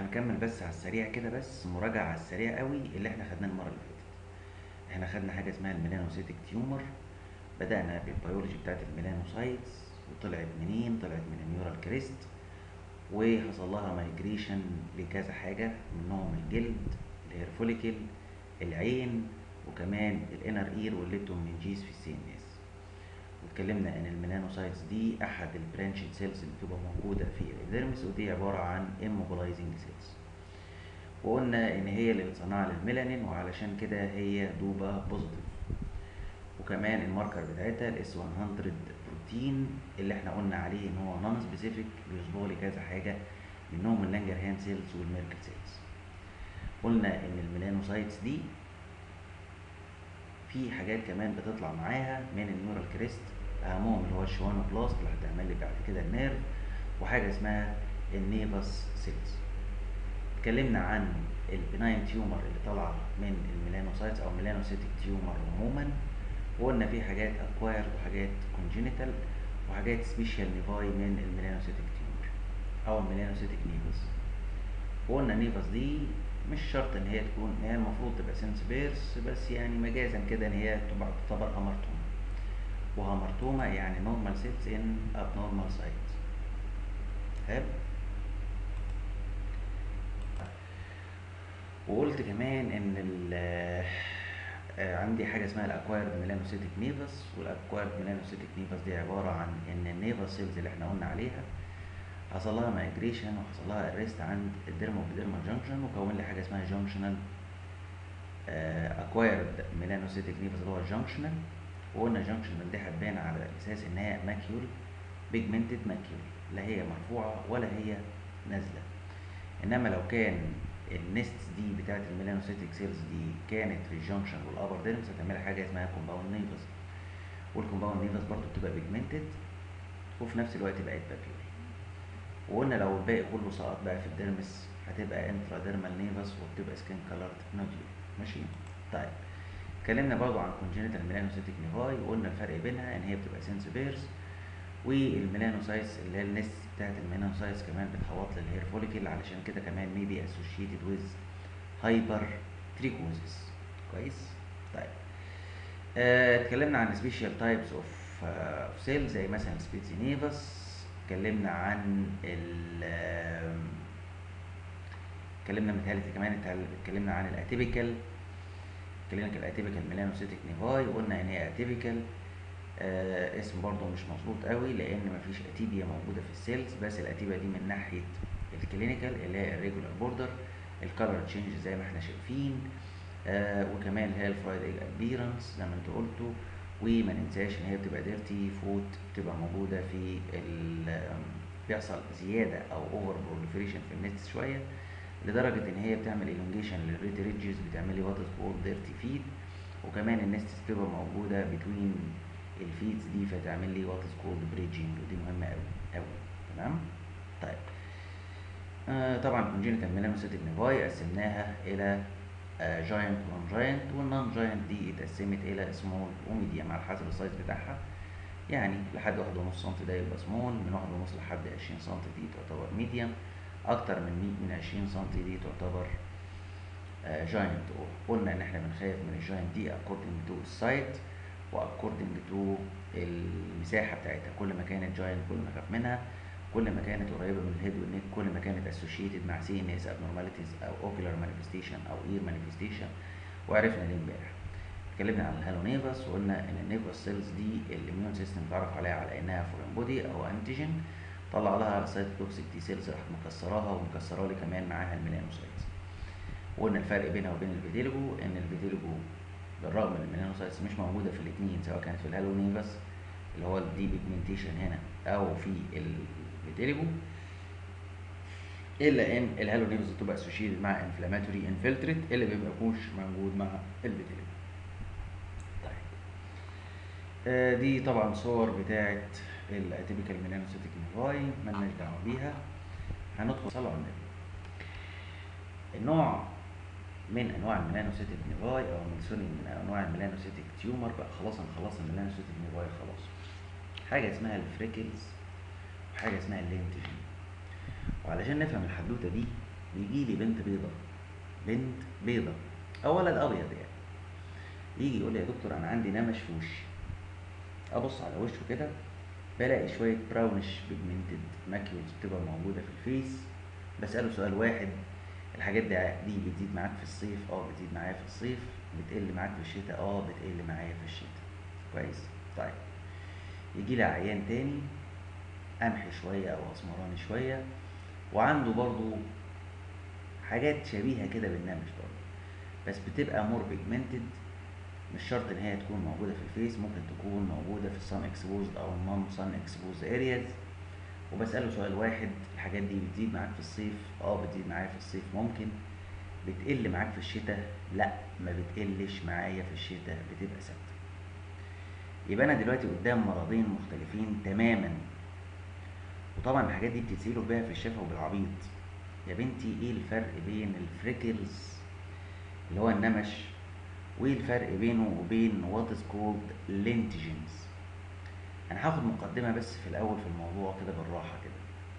هنكمل بس على السريع كده بس مراجعة على السريع قوي اللي احنا خدناه المرة اللي فاتت احنا خدنا حاجة اسمها الميلانوسيتك تيومر بدأنا بالبيولوجي بتاعت الميلانوسايتس وطلعت منين طلعت من النيورال كريست وحصل لها مايجريشن لكذا حاجة منهم الجلد الهير فوليكل العين وكمان الانر اير والليبتومنجيز في السي ان اس واتكلمنا ان الميلانوسايتس دي احد البرانشد سيلز اللي بتبقى موجوده في الابيديرمس ودي عباره عن immobilizing سيلز وقلنا ان هي اللي بتصنع للميلانين وعلشان كده هي دوبا بوزيتيف وكمان الماركر بتاعتها الاس 100 بروتين اللي احنا قلنا عليه ان هو نون سبيسيفيك بيصبغ لي كذا حاجه منهم اللانجرهان سيلز والميركل سيلز قلنا ان الميلانوسايتس دي في حاجات كمان بتطلع معاها من النيورال كريست اهمهم اللي هو الشوانو بلاست اللي هتعمل لي بعد كده النيرف وحاجه اسمها النيفاس سيلز اتكلمنا عن البناين تيومر اللي طالعه من الميلانوسايتس او ميلانوسيتك تيومر عموما وقلنا في حاجات اكوايرد وحاجات كونجينيتال وحاجات سبيشال نيفاي من الميلانوسيتك تيومر او الميلانوسيتك نيفاس وقلنا نيفاس دي مش شرط ان هي تكون هي المفروض تبقى سنس بيرس بس يعني مجازا كده ان هي تبقى تعتبر هامرتوما وهامرتوما يعني نورمال سيلز ان ابنورمال سايت حلو وقلت كمان ان ال عندي حاجه اسمها الاكوايرد ميلانوسيتك نيفاس والاكوايرد ميلانوسيتك نيفاس دي عباره عن ان النيفاس سيلز اللي احنا قلنا عليها حصل لها مايجريشن وحصل لها اريست عند الديرما وبيديرما جانكشن وكون لي حاجه اسمها جانكشنال اكوايرد ميلانوسيتك نيفاس اللي هو الجانكشنال وقلنا جانكشنال دي هتبان على اساس ان هي ماكيول بيجمنتد ماكيول لا هي مرفوعه ولا هي نازله انما لو كان النست دي بتاعت الميلانوسيتك سيلز دي كانت في الجانكشن والابر ديرمس هتعمل حاجه اسمها كومباوند نيفاس والكومباوند نيفاس برضو بتبقى بيجمنتد وفي نفس الوقت بقت بابيول وقلنا لو الباقي كله سقط بقى في الديرمس هتبقى انترا ديرمال نيفاس وبتبقى سكين كالرد نوديول ماشي طيب اتكلمنا برضو عن كونجينيتال ميلانوسيتك نيفاي وقلنا الفرق بينها ان هي بتبقى سنس بيرس والميلانوسايتس اللي هي النست بتاعت الميلانوسايتس كمان بتحوط للهير فوليكل علشان كده كمان ميبي اسوشيتد ويز هايبر تريكوزيس كويس طيب آه، اتكلمنا عن سبيشال تايبس اوف سيل زي مثلا سبيتسي نيفاس اتكلمنا عن ال اتكلمنا متهيألي كمان اتكلمنا عن الاتيبيكال اتكلمنا عن الاتيبيكال ميلانوسيتك نيفاي وقلنا ان هي اتيبيكال آه اسم برضه مش مظبوط قوي لان مفيش اتيبيا موجوده في السيلز بس الاتيبيا دي من ناحيه الكلينيكال اللي هي الريجولار بوردر الكالر تشينج زي ما احنا شايفين آه وكمان اللي هي الفرايد ايج ابيرنس زي ما انتوا قلتوا وما ننساش ان هي بتبقى ديرتي فوت بتبقى موجوده في بيحصل زياده او اوفر بروليفريشن في النست شويه لدرجه ان هي بتعمل الونجيشن للريد ريدجز بتعمل لي وات از كولد ديرتي فيد وكمان النست بتبقى موجوده بتوين الفيدز دي فتعمل لي وات از كولد بريدجنج ودي مهمه قوي قوي تمام طيب آه طبعا كونجينيتال ميلانوسيتك نيفاي قسمناها الى جاينت ونون جاينت والنون جاينت دي اتقسمت الى سمول وميديوم على حسب السايز بتاعها يعني لحد واحد ونص سم ده يبقى سمول من واحد ونص لحد عشرين سم دي تعتبر ميديوم اكتر من مية من عشرين سم دي تعتبر جاينت قلنا ان احنا بنخاف من الجاينت دي according to السايت واكوردنج تو المساحه بتاعتها كل ما كانت جاينت كل ما خاف منها كل ما كانت قريبه من الهيد والنيك كل ما كانت اسوشيتد مع سي ان اس ابنورماليتيز او اوكيولار مانيفستيشن او اير مانيفستيشن وعرفنا ليه امبارح اتكلمنا عن الهالونيفاس وقلنا ان النيفاس سيلز دي الاميون سيستم اتعرف عليها على انها فورين بودي او انتيجين طلع لها سايتوتوكسيك تي سيلز راح مكسراها ومكسره لي كمان معاها الميلانوسايتس وقلنا الفرق بينها وبين الفيديلجو ان الفيديلجو بالرغم ان الميلانوسايتس مش موجوده في الاثنين سواء كانت في الهالونيفاس اللي هو الدي بيجمنتيشن هنا او في الفيتيليجو الا ان الهالونيفاس بتبقى اسوشيتد مع انفلاماتوري انفلتريت اللي بيبقى مش موجود مع الفيتيليجو طيب آه دي طبعا صور بتاعه الاتيبيكال ميلانوسيتك نيفاي مالناش دعوه بيها هندخل صلوا على النبي النوع من انواع الميلانوسيتك نيفاي او من سوري من انواع الميلانوسيتك تيومر بقى خلاص انا خلاص الميلانوسيتك نيفاي خلاص حاجه اسمها الفريكلز وحاجه اسمها اللينتجين وعلشان نفهم الحدوته دي يجي لي بنت بيضة بنت بيضة او ولد ابيض يعني يجي يقول لي يا دكتور انا عندي نمش في وشي ابص على وشه كده بلاقي شويه براونش بيجمنتد ماكيولز بتبقى موجوده في الفيس بساله سؤال واحد الحاجات دي دي بتزيد معاك في الصيف اه بتزيد معايا في الصيف بتقل معاك في الشتاء اه بتقل معايا في الشتاء كويس طيب يجي لي عيان تاني قمحي شويه او اسمراني شويه وعنده برضو حاجات شبيهه كده بالنمش برضو بس بتبقى مور بيجمنتد مش شرط ان هي تكون موجوده في الفيس ممكن تكون موجوده في الصن اكسبوزد او النون صن اكسبوزد ارياز وبساله سؤال واحد الحاجات دي بتزيد معاك في الصيف اه بتزيد معايا في الصيف ممكن بتقل معاك في الشتاء لا ما بتقلش معايا في الشتاء بتبقى ثابته يبقى انا دلوقتي قدام مرضين مختلفين تماما وطبعا الحاجات دي بتتسيلوا بيها في الشفا وبالعبيط يا بنتي ايه الفرق بين الفريكلز اللي هو النمش وايه الفرق بينه وبين وات از كولد لينتجنز انا هاخد مقدمه بس في الاول في الموضوع كده بالراحه كده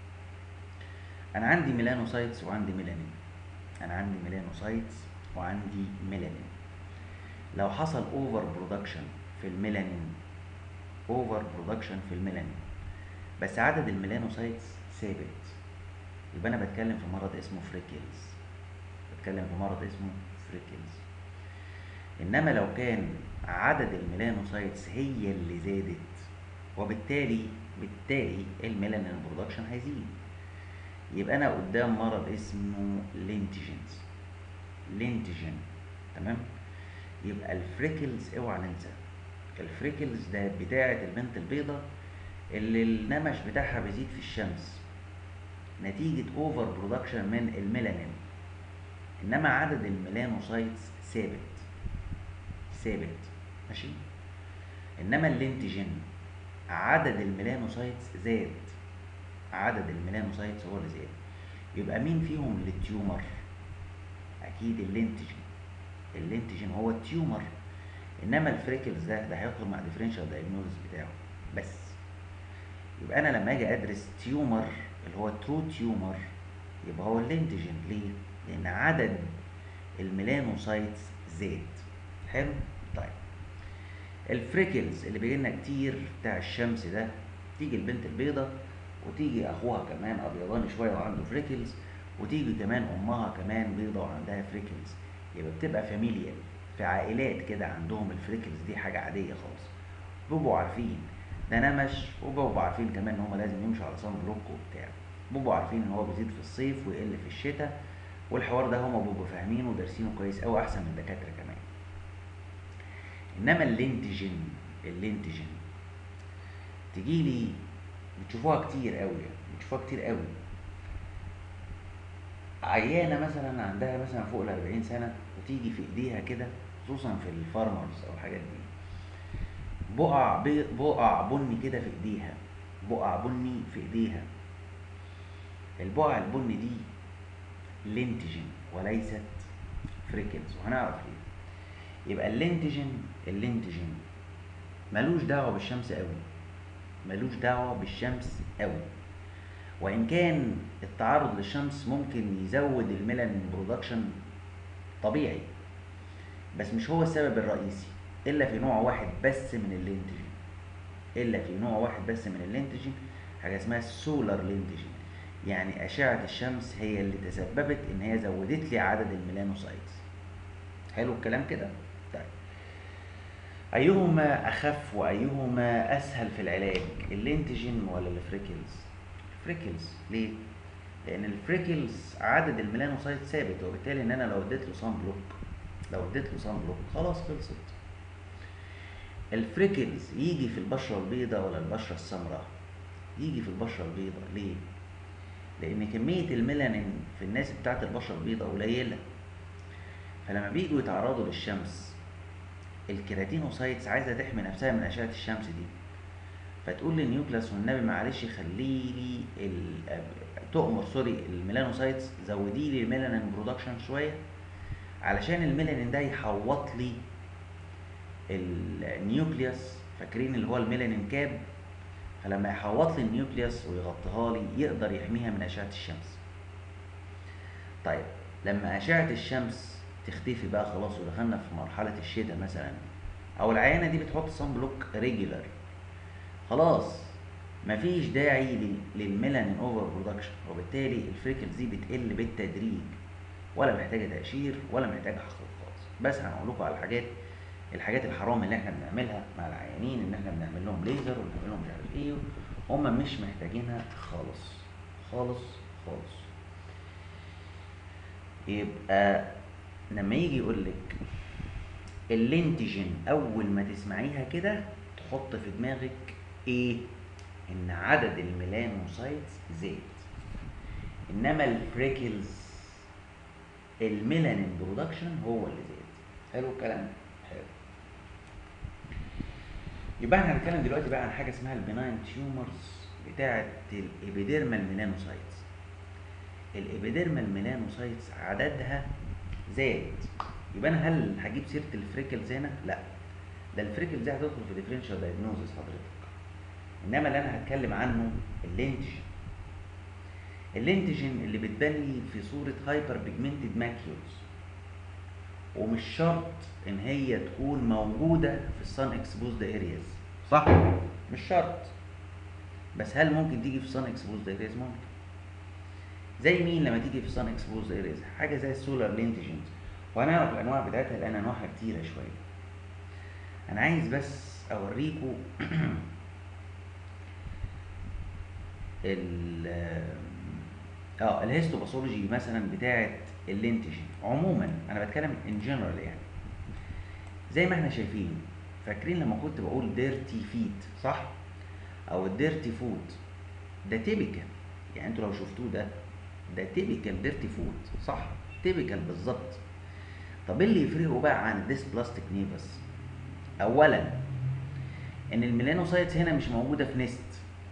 انا عندي ميلانوسايتس وعندي ميلانين انا عندي ميلانوسايتس وعندي ميلانين لو حصل اوفر برودكشن في الميلانين اوفر برودكشن في الميلانين بس عدد الميلانوسايتس ثابت يبقى انا بتكلم في مرض اسمه فريكلز بتكلم في مرض اسمه فريكلز انما لو كان عدد الميلانوسايتس هي اللي زادت وبالتالي بالتالي الميلانين برودكشن هيزيد يبقى انا قدام مرض اسمه لينتيجنز لينتيجن تمام يبقى الفريكلز اوعى ننسى الفريكلز ده بتاعه البنت البيضة اللي النمش بتاعها بيزيد في الشمس نتيجة اوفر برودكشن من الميلانين انما عدد الميلانوسايتس ثابت ثابت ماشي انما اللينتجين عدد الميلانوسايتس زاد عدد الميلانوسايتس هو اللي زاد يبقى مين فيهم التيومر اكيد اللينتجين اللينتجين هو التيومر انما الفريكلز ده ده هيدخل مع ديفرنشال دايجنوزس بتاعه بس يبقى انا لما اجي ادرس تيومر اللي هو ترو تيومر يبقى هو اللينتجين ليه لان عدد الميلانوسايتس زاد حلو طيب الفريكلز اللي بيجي لنا كتير بتاع الشمس ده تيجي البنت البيضة وتيجي اخوها كمان ابيضاني شويه وعنده فريكلز وتيجي كمان امها كمان بيضة وعندها فريكلز يبقى بتبقى فاميليال في عائلات كده عندهم الفريكلز دي حاجه عاديه خالص بيبقوا عارفين ده نمش وبيبقوا عارفين كمان ان هم لازم يمشوا على صن بلوك وبتاع بيبقوا عارفين ان هو بيزيد في الصيف ويقل في الشتاء والحوار ده هم بيبقوا فاهمينه ودارسينه كويس قوي احسن من الدكاتره كمان انما اللينتجين اللينتجين تجي لي بتشوفوها كتير قوي بتشوفوها كتير قوي عيانه مثلا عندها مثلا فوق ال 40 سنه وتيجي في ايديها كده خصوصا في الفارمرز او الحاجات دي بقع بي بقع بني كده في ايديها بقع بني في ايديها البقع البني دي لينتجين وليست فريكلز وهنعرف ليه يبقى اللينتجين اللينتجين ملوش دعوه بالشمس قوي ملوش دعوه بالشمس قوي وان كان التعرض للشمس ممكن يزود الميلانين برودكشن طبيعي بس مش هو السبب الرئيسي الا في نوع واحد بس من اللينتجين الا في نوع واحد بس من اللينتجين حاجه اسمها السولار لينتجين يعني اشعه الشمس هي اللي تسببت ان هي زودت لي عدد الميلانوسايتس حلو الكلام كده طيب ايهما اخف وايهما اسهل في العلاج اللينتجين ولا الفريكلز الفريكلز ليه لان الفريكلز عدد الميلانوسايت ثابت وبالتالي ان انا لو اديت له صن بلوك لو اديت له صن بلوك خلاص خلصت الفريكلز يجي في البشره البيضاء ولا البشره السمراء يجي في البشره البيضاء ليه لان كميه الميلانين في الناس بتاعت البشره البيضاء قليله فلما بيجوا يتعرضوا للشمس الكيراتينوسايتس عايزه تحمي نفسها من اشعه الشمس دي فتقول للنيوكلاس والنبي معلش خلي لي ال... تؤمر سوري الميلانوسايتس زودي لي الميلانين برودكشن شويه علشان الميلانين ده يحوط لي النيوكليوس فاكرين اللي هو الميلانين كاب فلما يحوط لي النيوكليوس ويغطيها لي يقدر يحميها من اشعه الشمس طيب لما اشعه الشمس تختفي بقى خلاص ودخلنا في مرحله الشتاء مثلا او العيانه دي بتحط صن بلوك ريجولار خلاص مفيش داعي لل- للميلانين اوفر برودكشن وبالتالي الفريكلز دي بتقل بالتدريج ولا محتاجه تقشير ولا محتاجه حقن خالص بس هنقول لكم على الحاجات الحاجات الحرام اللي احنا بنعملها مع العيانين ان احنا بنعمل لهم ليزر وبنعمل لهم مش عارف ايه هم مش محتاجينها خالص خالص خالص يبقى لما يجي يقول لك اللينتجين اول ما تسمعيها كده تحط في دماغك ايه ان عدد الميلانوسايتس زاد انما الفريكلز الميلانين برودكشن هو اللي زاد حلو الكلام حلو يبقى احنا هنتكلم دلوقتي بقى عن حاجه اسمها البناين تيومرز بتاعه الابيديرمال ميلانوسايتس الابيديرمال ميلانوسايتس عددها زاد يبقى انا هل هجيب سيره الفريكلز هنا؟ لا ده الفريكلز دي هتدخل في ديفرنشال دايجنوزس حضرتك انما اللي انا هتكلم عنه اللينتجين اللينتجين اللي بتبان لي في صوره هايبر بيجمنتد ماكيولز ومش شرط ان هي تكون موجوده في السان اكسبوزد ارياز صح مش شرط بس هل ممكن تيجي في السان اكسبوزد ارياز ممكن زي مين لما تيجي في السان اكسبوزد ارياز حاجه زي السولار لينتجينز وهنعرف الانواع بتاعتها لان انواعها كتيره شويه انا عايز بس اوريكم ال اه الهيستوباثولوجي مثلا بتاعه اللينتجين عموما انا بتكلم ان جنرال يعني زي ما احنا شايفين فاكرين لما كنت بقول ديرتي فيت صح او الديرتي فوت ده تيبيكال يعني انتوا لو شفتوه ده ده تيبيكال ديرتي فوت صح تيبيكال بالظبط طب ايه اللي يفرقه بقى عن الديس بلاستيك نيفس اولا ان الميلانوسايتس هنا مش موجوده في نست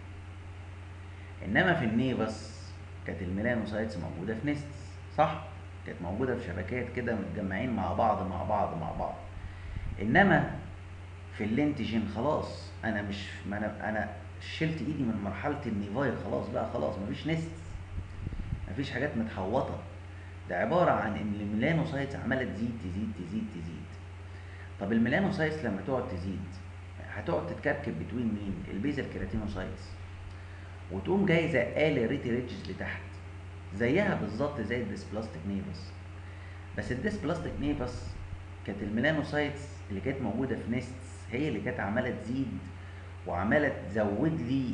انما في النيفس كانت الميلانوسايتس موجوده في نست صح كانت موجوده في شبكات كده متجمعين مع بعض مع بعض مع بعض انما في اللينتجين خلاص انا مش ما انا انا شلت ايدي من مرحله النيفاي خلاص بقى خلاص مفيش نست مفيش حاجات متحوطه ده عباره عن ان الميلانوسايتس عماله تزيد تزيد تزيد تزيد طب الميلانوسايتس لما تقعد تزيد هتقعد تتكركب بتوين مين البيزل كيراتينوسايتس وتقوم جاي زقاله ريتي ريدجز لتحت زيها بالظبط زي الديسبلاستيك نيفس بس الديسبلاستيك نيفس كانت الميلانوسايتس اللي كانت موجوده في نيستس هي اللي كانت عماله تزيد وعماله تزود لي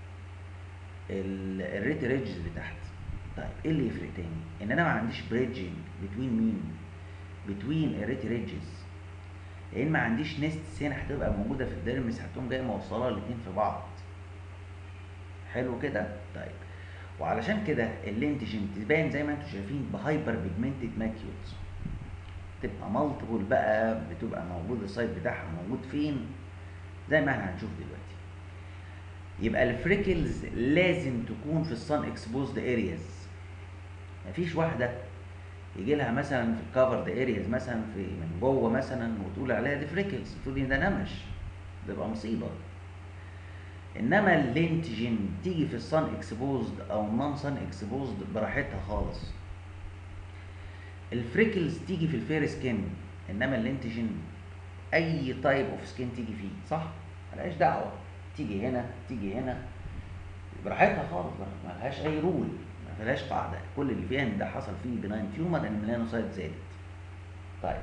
الريتي ريدجز لتحت طيب ايه اللي يفرق تاني ان انا ما عنديش بريدجنج بتوين مين بتوين الريتي ريدجز لان ما عنديش نيستس هنا هتبقى موجوده في الديرمس هتقوم جايه موصلها الاتنين في بعض حلو كده طيب وعلشان كده اللينتجين تبان زي ما انتم شايفين بهايبر بيجمنتد ماكيولز تبقى مالتيبل بقى بتبقى موجود السايت بتاعها موجود فين زي ما احنا هنشوف دلوقتي يبقى الفريكلز لازم تكون في الصن اكسبوزد ارياز مفيش واحده يجي لها مثلا في الكفرد ارياز مثلا في من جوه مثلا وتقول عليها دي فريكلز تقول لي ده نمش ده يبقى مصيبه انما اللينتجين تيجي في الصن اكسبوزد او نون صن اكسبوزد براحتها خالص الفريكلز تيجي في الفير سكين انما اللينتجين اي تايب اوف سكين تيجي فيه صح ملهاش دعوه تيجي هنا تيجي هنا براحتها خالص ما لهاش اي رول ما لهاش قاعده كل اللي فيها ان ده حصل فيه بناين تيومر ان الميلانوسايت زادت طيب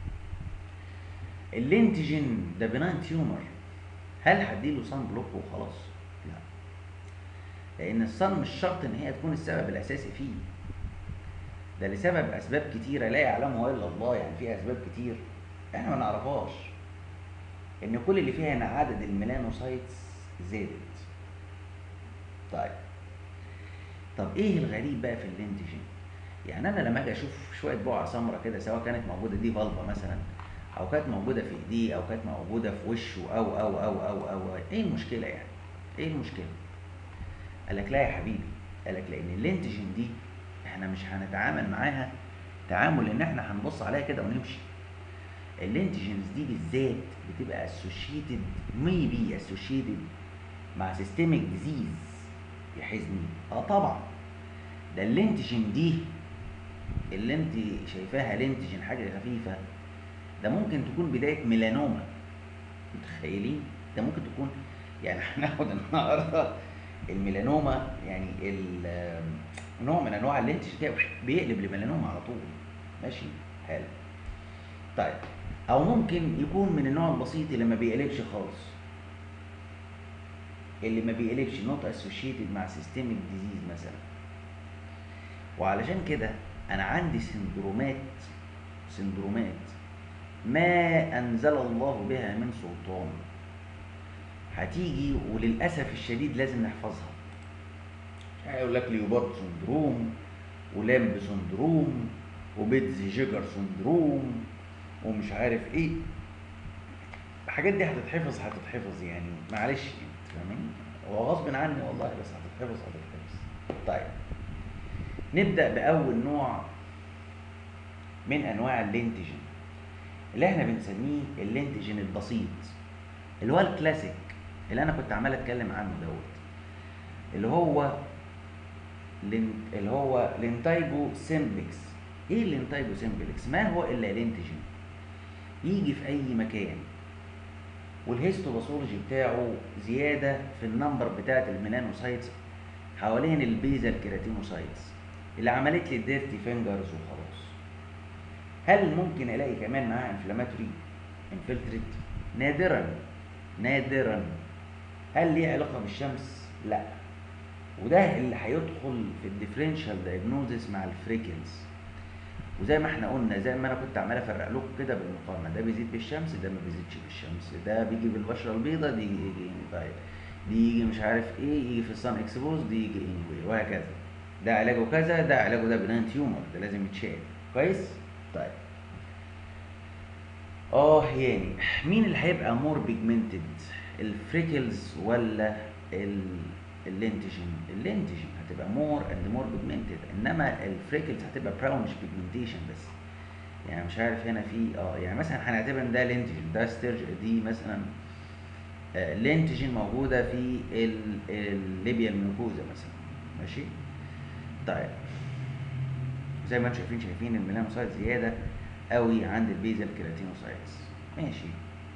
اللينتجين ده بناين تيومر هل هديله صن بلوك وخلاص لا لان الصن مش شرط ان هي تكون السبب الاساسي فيه ده لسبب اسباب كتيره لا يعلمها الا الله يعني في اسباب كتير احنا ما نعرفهاش ان كل اللي فيها ان عدد الميلانوسايتس زادت طيب طب ايه الغريب بقى في اللينتجين يعني انا لما اجي اشوف شويه بقعه سمراء كده سواء كانت موجوده دي فالفا مثلا او كانت موجوده في ايديه او كانت موجوده في وشه او او او او او, أو. ايه المشكله يعني ايه المشكله قال لك لا يا حبيبي قال لك لان اللينتجين دي احنا مش هنتعامل معاها تعامل ان احنا هنبص عليها كده ونمشي اللينتجينز دي بالذات بتبقى اسوشيتد ميبي اسوشيتد مع سيستميك ديزيز يحزني اه طبعا ده اللينتجين دي اللي انت شايفاها لينتجن حاجه خفيفه ده ممكن تكون بدايه ميلانوما متخيلين ده ممكن تكون يعني هناخد النهارده الميلانوما يعني ال- نوع من انواع اللينتج كده بيقلب لميلانوما على طول ماشي حلو طيب او ممكن يكون من النوع البسيط اللي ما بيقلبش خالص اللي ما بيقلبش نوت اسوشيتد مع سيستميك ديزيز مثلا وعلشان كده انا عندي سندرومات سندرومات ما انزل الله بها من سلطان هتيجي وللاسف الشديد لازم نحفظها هيقول لك ليوبارد سندروم ولامب سندروم وبيتز جيجر سندروم ومش عارف ايه الحاجات دي هتتحفظ هتتحفظ يعني معلش انت فاهمين هو غصب عني والله بس هتتحفظ هتتحفظ طيب نبدا باول نوع من انواع اللينتجين اللي احنا بنسميه اللينتجين البسيط اللي هو الكلاسيك اللي انا كنت عمال اتكلم عنه دوت اللي هو لين- اللي هو لينتايجو سيمبلكس ايه اللينتايجو سيمبلكس ما هو الا لينتجين يجي في اي مكان والهيستوباثولوجي بتاعه زياده في النمبر بتاعه الميلانوسايتس حوالين البيزال كيراتينوسايتس اللي عملت لي الديرتي فينجرز وخلاص هل ممكن الاقي كمان معاها انفلاماتوري انفلتريت نادرا نادرا هل ليه علاقه بالشمس لا وده اللي هيدخل في الديفرنشال دايجنوزس مع الفريكلز وزي ما احنا قلنا زي ما انا كنت عمال افرق لكم كده بالمقارنه ده بيزيد بالشمس ده ما بيزيدش بالشمس ده بيجي بالبشره البيضاء دي يجي طيب دي يجي مش عارف ايه يجي في الصن اكسبوز دي يجي اني وهكذا ده علاجه كذا ده علاجه ده بنان تيومر ده لازم يتشال كويس طيب اه يعني مين اللي هيبقى مور بيجمنتد الفريكلز ولا ال اللينتجين اللينتجين هتبقى مور اند مور بيجمنتد انما الفريكلز هتبقى براونش بيجمنتيشن بس يعني مش عارف هنا في اه يعني مثلا هنعتبر ان ده لينتجين ده ستيرج دي مثلا آه، لينتجين موجوده في ال- الليبيا الميوكوزا مثلا ماشي طيب زي ما انتم شايفين شايفين الميلانوسايت زياده قوي عند البيزل كيراتينوسايتس ماشي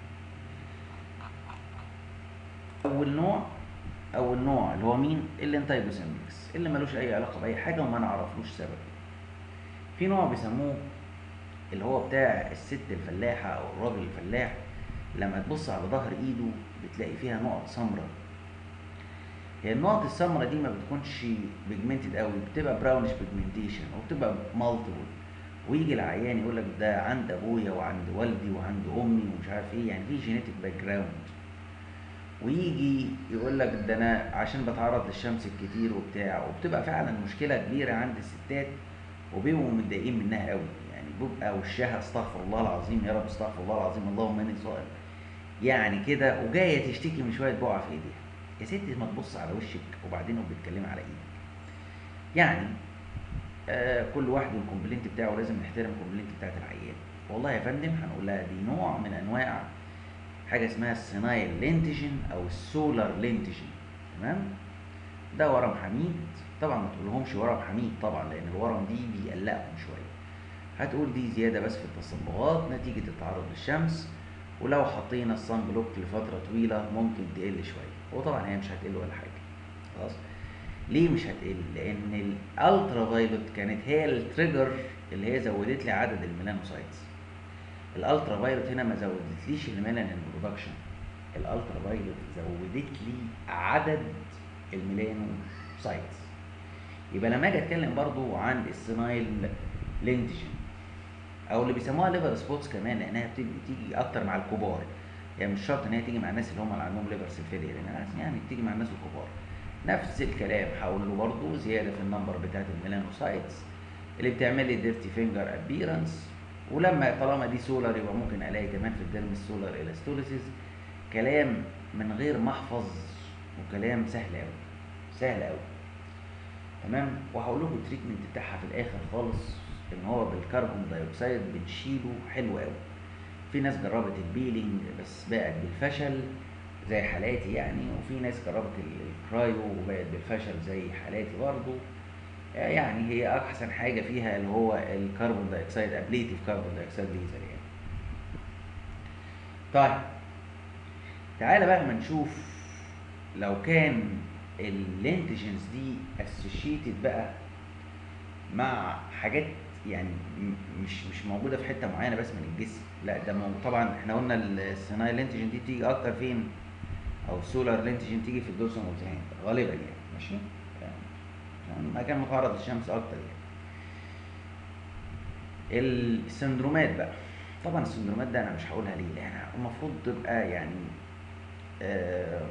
اول نوع اول نوع اللي هو مين الانتايجوسيمبلكس اللي ملوش اي علاقه باي حاجه وما نعرفلوش سبب في نوع بيسموه اللي هو بتاع الست الفلاحه او الراجل الفلاح لما تبص على ظهر ايده بتلاقي فيها نقط سمراء هي النقط السمراء دي ما بتكونش بيجمنتد قوي بتبقى براونش بيجمنتيشن وبتبقى مالتيبل ويجي العيان يقول لك ده عند ابويا وعند والدي وعند امي ومش عارف ايه يعني في جينيتك باك جراوند ويجي يقول لك ده انا عشان بتعرض للشمس الكتير وبتاع وبتبقى فعلا مشكله كبيره عند الستات وبيبقوا متضايقين منها قوي يعني بيبقى وشها استغفر الله العظيم يا رب استغفر الله العظيم اللهم اني صائم يعني كده وجايه تشتكي من شويه بقع في ايديها يا ستي ما تبص على وشك وبعدين بتتكلمي على ايدك يعني آه كل واحد والكومبلينت بتاعه لازم نحترم الكومبلينت بتاعت العيان والله يا فندم هنقول لها دي نوع من انواع حاجه اسمها السينايل لينتجين او السولار لينتجين تمام ده ورم حميد طبعا ما تقولهمش ورم حميد طبعا لان الورم دي بيقلقهم شويه هتقول دي زياده بس في التصبغات نتيجه التعرض للشمس ولو حطينا الصن بلوك لفتره طويله ممكن تقل شويه وطبعا هي مش هتقل ولا حاجه خلاص ليه مش هتقل لان الالترا فايلوت كانت هي التريجر اللي هي زودت لي عدد الميلانوسايتس الالترا فايلوت هنا ما زودتليش الميلانين برودكشن الالترا فايلوت زودت لي عدد الميلانوسايتس يبقى لما اجي اتكلم برضو عن السينايل لينتجين او اللي بيسموها ليفر سبوتس كمان لانها بتيجي, بتيجي اكتر مع الكبار يعني مش شرط ان هي تيجي مع الناس اللي هم اللي عندهم ليفر سيلفيليا لان يعني بتيجي مع الناس الكبار نفس الكلام هقول له برضه زياده في النمبر بتاعت الميلانوسايتس اللي بتعمل لي ديرتي فينجر ابيرنس ولما طالما دي سولار يبقى ممكن الاقي كمان في الديرم السولار الاستوليسيس كلام من غير ما احفظ وكلام سهل قوي سهل قوي تمام وهقول لكم التريتمنت بتاعها في الاخر خالص ان هو بالكربون دايوكسيد بنشيله حلو قوي في ناس جربت البيلينج بس بقت بالفشل زي حالاتي يعني وفي ناس جربت الكرايو وبقت بالفشل زي حالاتي برضه يعني هي احسن حاجه فيها اللي هو الكربون دايوكسيد ابليتيف كربون دايوكسيد ليزر يعني طيب تعالى بقى ما نشوف لو كان اللينتجنز دي اسوشيتد بقى مع حاجات يعني م- مش مش موجوده في حته معينه بس من الجسم لا ده موجود طبعا احنا قلنا الصناعي لينتجن دي بتيجي اكتر فين او السولار لينتجن تيجي في الدورسال والذهان غالبا يعني ماشي يعني مكان متعرض للشمس اكتر يعني السندرومات بقى طبعا السندرومات ده انا مش هقولها ليه لان المفروض تبقى يعني آه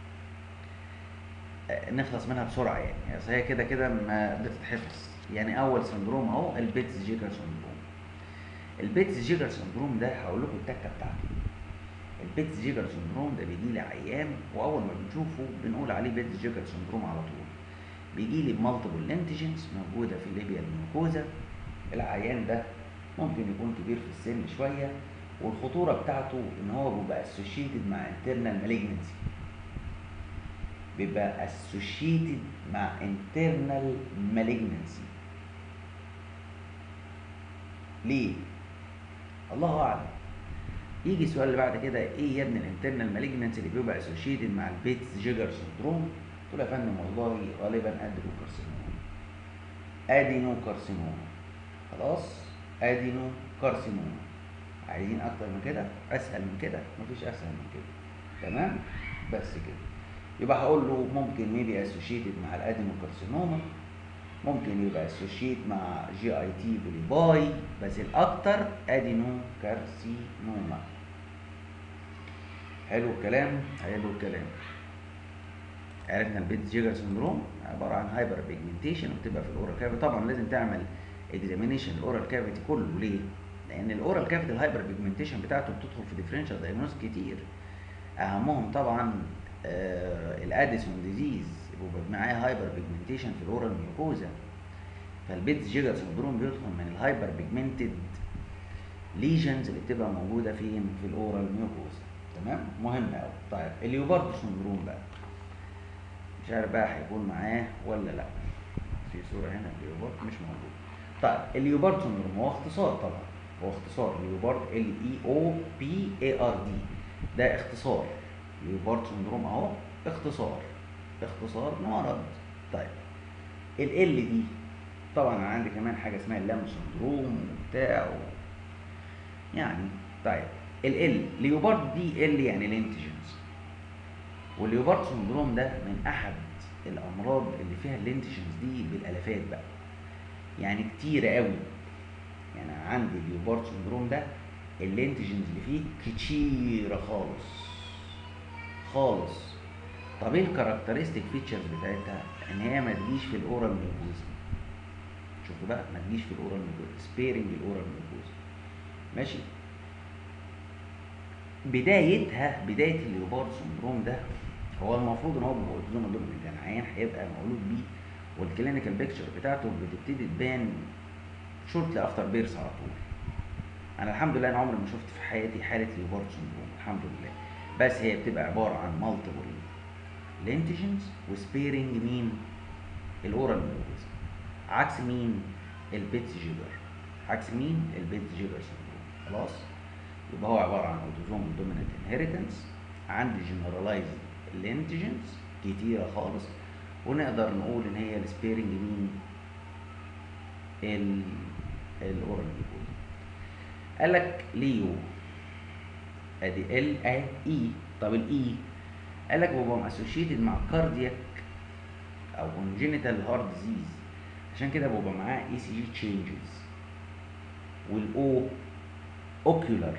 نخلص منها بسرعه يعني اصل هي كده كده ما بتتحفظ يعني اول سندروم اهو البيتس جيجر سندروم البيتس جيجر سندروم ده هقول لكم التكه بتاعته البيتس جيجر سندروم ده بيجي لي عيان واول ما بنشوفه بنقول عليه بيتس جيجر سندروم على طول بيجي لي بمالتيبل لينتجنز موجوده في الليبيا الميوكوزا العيان ده ممكن يكون كبير في السن شويه والخطوره بتاعته ان هو بيبقى اسوشيتد مع انترنال مالجنسي بيبقى اسوشيتد مع انترنال مالجنسي ليه الله اعلم يجي السؤال اللي بعد كده ايه يا ابني الانترنال مالجنسي اللي بيبقى اسوشيتد مع البيتس جيجر سندروم قلت له يا فندم والله غالبا ادينو كارسينوما ادينو كارسينوما خلاص ادينو كارسينوما عايزين اكتر من كده اسهل من كده مفيش اسهل من كده تمام بس كده يبقى هقول له ممكن ميبي اسوشيتد مع الادينو كارسينوما ممكن يبقى اسوشيت مع جي اي تي بوليباي بس الاكتر ادينو كارسينوما حلو الكلام حلو الكلام عرفنا البيت جيجر سندروم عباره عن هايبر بيجمنتيشن وبتبقى في الاورال كافيتي طبعا لازم تعمل اكزامينيشن الاورال كافيتي كله ليه؟ لان الاورال كافيتي الهايبر بيجمنتيشن بتاعته بتدخل في ديفرنشال دايجنوز كتير اهمهم طبعا آه الاديسون ديزيز بيبقى معاه هايبر بيجمنتيشن في الاورال ميوكوزا فالبيت جيجر سندروم بيدخل من الهايبر بيجمنتد ليجنز اللي بتبقى موجوده فين في الاورال ميوكوزا تمام مهم قوي طيب اليوبارد سندروم بقى مش عارف بقى هيكون معاه ولا لا في صوره هنا اليوبارد مش موجود طيب اليوبارد سندروم هو اختصار طبعا هو اختصار اليوبارد ال اي او بي اي ار دي ده اختصار اليوبارد سندروم اهو اختصار اختصار مرض طيب ال ال دي طبعا انا عندي كمان حاجه اسمها اللام سندروم وبتاع و... يعني طيب ال ال ليوبارد دي ال يعني الانتيجنز والليوبارد سندروم ده من احد الامراض اللي فيها اللينتجنز دي بالالافات بقى يعني كتير قوي يعني عندي الليوبارد سندروم ده اللينتجنز اللي فيه كتيره خالص خالص طب ايه الكاركترستيك فيتشرز بتاعتها ان هي ما تجيش في الاورال ميوكوزا شوفوا بقى ما تجيش في الاورال ميوكوزا سبيرنج الاورال ميوكوزا ماشي بدايتها بدايه الليوبارد سندروم ده هو المفروض ان هو بيبقى اوتوزوم دوميننت يعني عيان هيبقى مولود بيه والكلينيكال بيكتشر بتاعته بتبتدي تبان شورتلي افتر بيرث على طول انا الحمد لله انا عمري ما شفت في حياتي حاله ليوبارد سندروم الحمد لله بس هي بتبقى عباره عن مالتيبل لينتجنز وسبيرنج مين الاورال ميوكوزا عكس مين البيتس جيجر عكس مين البيتس جيجر سندروم خلاص يبقى هو عباره عن اوتوزوم دومينانت انهيرتنس عندي جنرالايزد لينتجنز كتيره خالص ونقدر نقول ان هي السبيرنج مين ال الاورال ميوكوزا قال لك ليو ادي ال اي طب الاي قال لك بيبقى اسوشيتد مع كاردياك او congenital هارت ديزيز عشان كده بيبقى معاه اي سي جي تشينجز والاو اوكيولار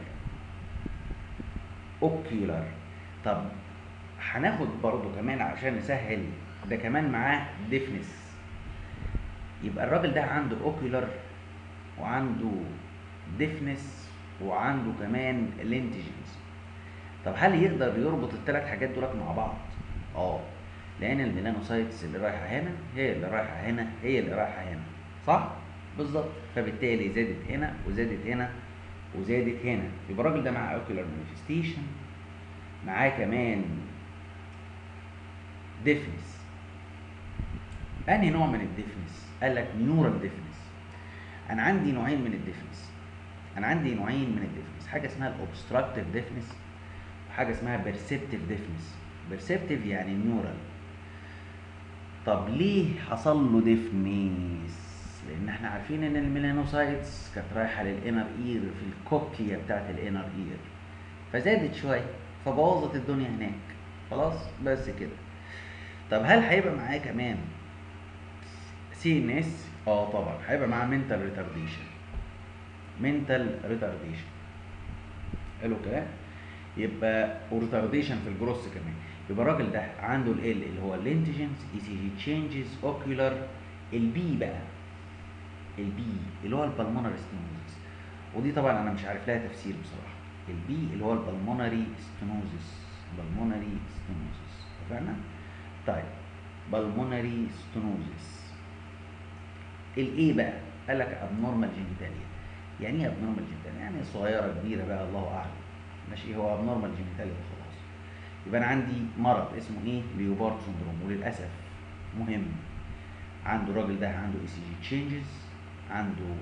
اوكيولار طب هناخد برضو كمان عشان نسهل ده كمان معاه ديفنس يبقى الراجل ده عنده اوكيولار وعنده ديفنس وعنده كمان لينتجنز طب هل يقدر يربط الثلاث حاجات دولت مع بعض اه لان الميلانوسايتس اللي رايحه هنا هي اللي رايحه هنا هي اللي رايحه هنا صح بالظبط فبالتالي زادت هنا وزادت هنا وزادت هنا يبقى الراجل ده معاه اوكيولار مانيفستيشن معاه كمان ديفنس انهي نوع من الديفنس قال لك نيورال ديفنس انا عندي نوعين من الديفنس انا عندي نوعين من الديفنس حاجه اسمها الاوبستراكتيف ديفنس وحاجه اسمها بيرسبتيف ديفنس بيرسبتيف يعني نيورال طب ليه حصل له ديفنس لان احنا عارفين ان الميلانوسايتس كانت رايحه للانر اير في الكوكليا بتاعت الانر اير فزادت شويه فبوظت الدنيا هناك خلاص بس كده طب هل هيبقى معاه كمان سي ان اس اه طبعا هيبقى معاه منتال ريتارديشن منتال ريتارديشن حلو الكلام يبقى وريتارديشن في الجروس كمان يبقى الراجل ده عنده ال L اللي هو الانتيجنز اي سي جي تشينجز اوكيولار البي بقى البي اللي هو البلمونري ستينوزس ودي طبعا انا مش عارف لها تفسير بصراحه البي اللي هو البلمونري ستينوزس بلمونري ستينوزس اتفقنا طيب بلمونري ستينوزس الايه بقى قال لك ابنورمال جينيتاليا يعني ايه ابنورمال جينيتاليا يعني صغيره كبيره بقى الله اعلم ماشي هو ابنورمال جينيتاليا خلاص يبقى انا عندي مرض اسمه ايه ليوبارد سندروم وللاسف مهم عنده الراجل ده عنده اي سي جي تشينجز عنده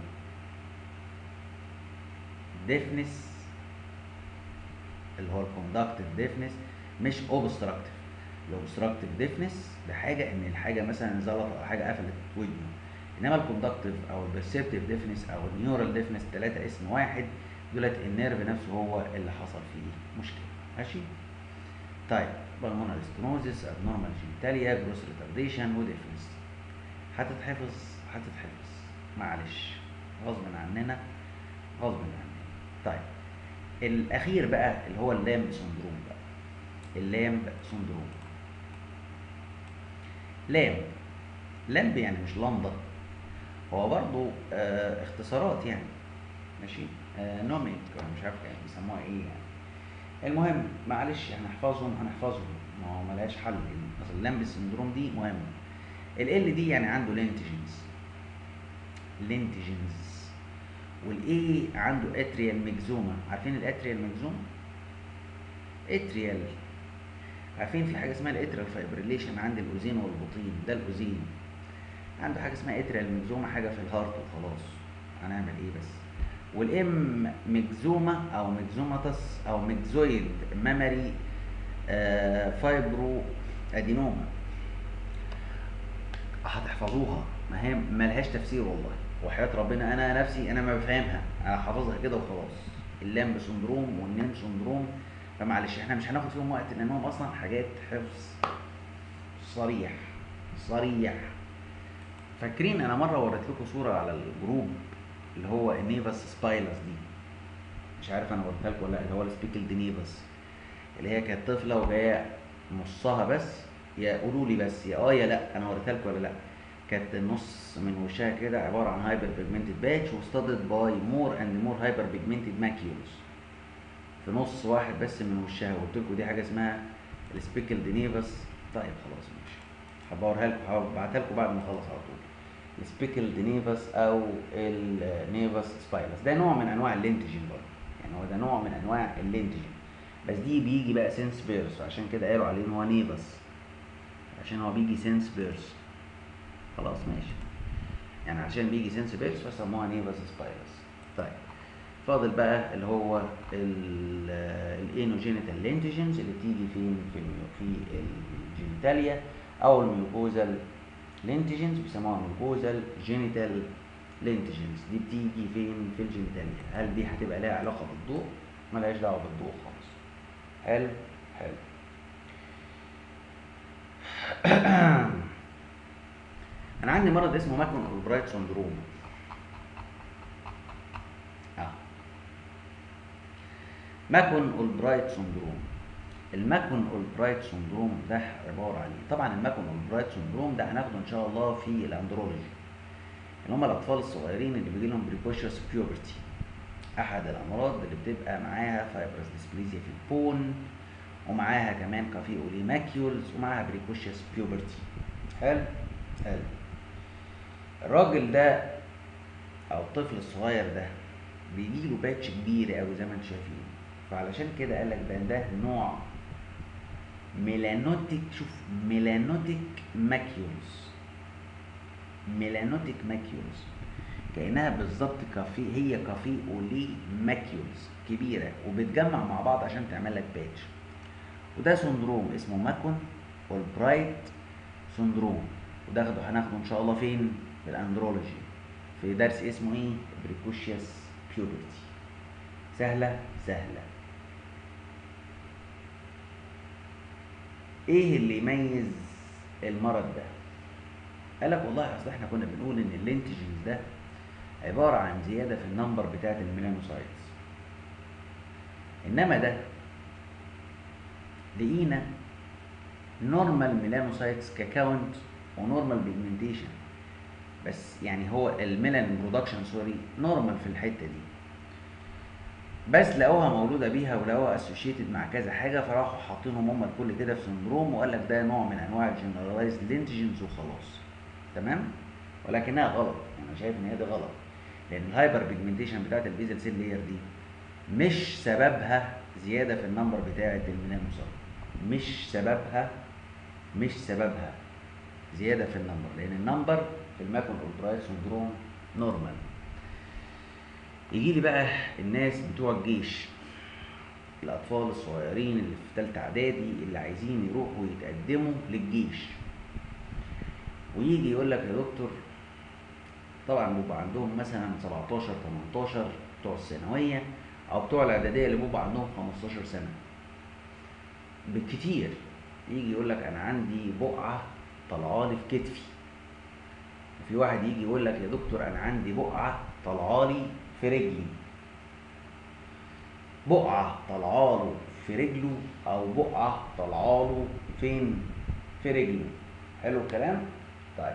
ديفنس اللي هو الكوندكتيف ديفنس مش اوبستراكتيف الاوبستراكتيف ديفنس ده حاجه ان الحاجه مثلا زلط او حاجه قفلت ودنه انما الكوندكتيف او البرسبتيف ديفنس او النيورال ديفنس ثلاثه اسم واحد دولت النيرف نفسه هو اللي حصل فيه مشكله ماشي طيب بالمونري ستنوزس ابنورمال جينيتاليا جروس ريتارديشن وديفنس هتتحفظ هتتحفظ معلش غصب عننا غصب عننا طيب الاخير بقى اللي هو اللامب سندروم بقى اللامب سندروم لامب لامب يعني مش لمبه هو برضو آه اختصارات يعني ماشي آه نوميك مش عارف يعني بيسموها ايه يعني المهم معلش هنحفظهم هنحفظهم ما هو ملهاش حل اصل اللامب سندروم دي مهمه ال دي يعني عنده لينتجنز لينتجنز والاي عنده اتريال ميكزوما عارفين الاتريال ميكزوما اتريال عارفين في حاجه اسمها الاتريال فايبريليشن عند الاوزين والبطين ده الاوزين عنده حاجه اسمها اتريال ميكزوما حاجه في الهارت وخلاص هنعمل ايه بس والام ميكزوما او ميكزوماتس او ميكزويد ميموري آه فايبرو ادينوما هتحفظوها ما هي ملهاش تفسير والله وحياة ربنا انا نفسي انا ما بفهمها انا حافظها كده وخلاص اللامب سندروم والنيم سندروم فمعلش احنا مش هناخد فيهم وقت لانهم اصلا حاجات حفظ صريح صريح فاكرين انا مره وريت لكم صوره على الجروب اللي هو النيفاس سبايلس دي مش عارف انا وريتها لكم ولا لا اللي هو السبيكل نيفاس اللي هي كانت طفله وجايه نصها بس يا قولوا لي بس يا اه يا لا انا وريتها لكم ولا لا كانت النص من وشها كده عباره عن هايبر بيجمنتد باتش وستادد باي مور اند مور هايبر بيجمنتد ماكيولز في نص واحد بس من وشها وقلت لكم دي حاجه اسمها السبيكل دينيفاس طيب خلاص ماشي هبوريها لكم هبعتها لكم بعد ما اخلص على طول السبيكل دينيفاس او النيفاس سبايلس ده نوع من انواع اللينتجين برضه يعني هو ده نوع من انواع اللينتجين بس دي بيجي بقى سينس بيرس عشان كده قالوا عليه ان هو نيفاس عشان هو بيجي سينس بيرس خلاص ماشي يعني عشان بيجي سينس بيرس فسموها نيفاس سبايرس طيب فاضل بقى اللي هو الانوجينيتال لينتيجنز اللي بتيجي فين في في الجينيتاليا او الميوكوزال لينتيجنز بيسموها ميوكوزال جينيتال لينتيجنز دي بتيجي فين في الجينيتاليا هل دي هتبقى لها علاقه بالضوء ملهاش دعوه بالضوء خالص حلو حلو انا عندي مرض اسمه ماكون اولبرايت سندروم اه ماكون اولبرايت سندروم الماكون اولبرايت سندروم ده عباره عن ايه طبعا الماكون اولبرايت سندروم ده هناخده ان شاء الله في الاندرولوجي اللي هم الاطفال الصغيرين اللي بيجي لهم بريكوشس بيوبرتي احد الامراض اللي بتبقى معاها فايبرس ديسبليزيا في البون ومعاها كمان كافي اولي ماكيولز ومعاها بريكوشس بيوبرتي حلو حلو الراجل ده او الطفل الصغير ده بيجي له باتش كبير قوي زي ما انتم شايفين فعلشان كده قال لك ده ده نوع ميلانوتيك شوف ميلانوتيك ماكيولز ميلانوتيك ماكيولز كانها بالظبط كافي هي كافي اولي ماكيولز كبيره وبتجمع مع بعض عشان تعمل لك باتش وده سندروم اسمه ماكون والبرايت سندروم وده هناخده ان شاء الله فين في الاندرولوجي في درس اسمه ايه بريكوشيوس بيوبرتي سهله سهله ايه اللي يميز المرض ده قال لك والله اصل احنا كنا بنقول ان اللينتجنز ده عباره عن زياده في النمبر بتاعت الميلانوسايتس انما ده لقينا نورمال ميلانوسايتس ككاونت ونورمال بيجمنتيشن بس يعني هو الميلان برودكشن سوري نورمال في الحته دي بس لقوها مولوده بيها ولقوها اسوشيتد مع كذا حاجه فراحوا حاطينهم هم الكل كده في سندروم وقال لك ده نوع من انواع الجنرالايز لينتجنز وخلاص تمام ولكنها غلط انا شايف ان هي دي غلط لان الهايبر بيجمنتيشن بتاعت البيزل سيل لير دي مش سببها زياده في النمبر بتاعه الميلانوسايت مش سببها مش سببها زياده في النمبر لان النمبر في الماكون اولبراي سندروم نورمال يجي لي بقى الناس بتوع الجيش الاطفال الصغيرين اللي في ثالثه اعدادي اللي عايزين يروحوا يتقدموا للجيش ويجي يقول لك يا دكتور طبعا بيبقى عندهم مثلا 17 18 بتوع الثانويه او بتوع الاعداديه اللي بيبقى عندهم 15 سنه بالكتير يجي يقول لك انا عندي بقعه طالعه لي في كتفي وفي واحد يجي يقول لك يا دكتور انا عندي بقعه طالعه لي في رجلي بقعه طالعه له في رجله او بقعه طالعه له فين في رجله حلو الكلام طيب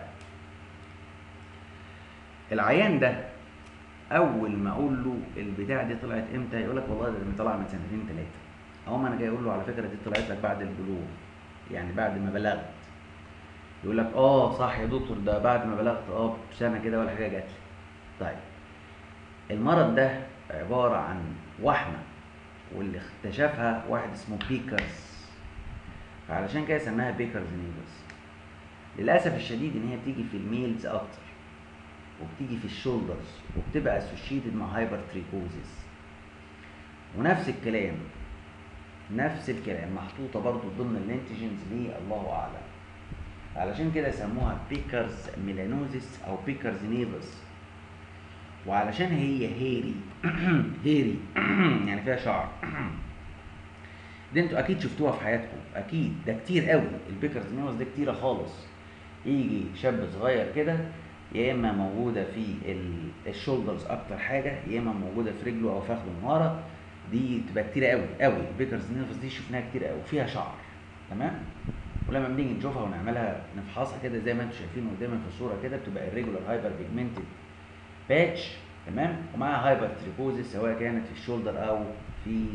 العيان ده اول ما اقول له البتاع دي طلعت امتى يقول لك والله ده طلع من سنتين ثلاثه اقوم انا جاي اقول له على فكره دي طلعت لك بعد البلوغ يعني بعد ما بلغت يقول لك اه صح يا دكتور ده بعد ما بلغت اه بسنه كده ولا حاجه جات لي طيب المرض ده عباره عن وحمه واللي اكتشفها واحد اسمه بيكرز فعلشان كده سماها بيكرز نيفرز للاسف الشديد ان هي بتيجي في الميلز اكتر وبتيجي في الشولدرز وبتبقى اسوشيتد مع هايبر تريكوزيس ونفس الكلام نفس الكلام محطوطه برضو ضمن الانتيجنز ليه الله اعلم علشان كده سموها بيكرز ميلانوزيس او بيكرز نيفس وعلشان هي هيري هيري يعني فيها شعر دي انتوا اكيد شفتوها في حياتكم اكيد ده كتير قوي البيكرز نيفس ده كتيره خالص يجي شاب صغير كده يا اما موجوده في الشولدرز اكتر حاجه يا اما موجوده في رجله او فخذه من ورا دي تبقى كتير قوي قوي البيكرز نيرفز دي شفناها كتير قوي وفيها شعر تمام ولما بنيجي نشوفها ونعملها نفحصها كده زي ما انتم شايفين قدامنا في الصوره كده بتبقى الريجولار هايبر بيجمنتد باتش تمام ومعاها هايبر تريكوزيس سواء كانت في الشولدر او في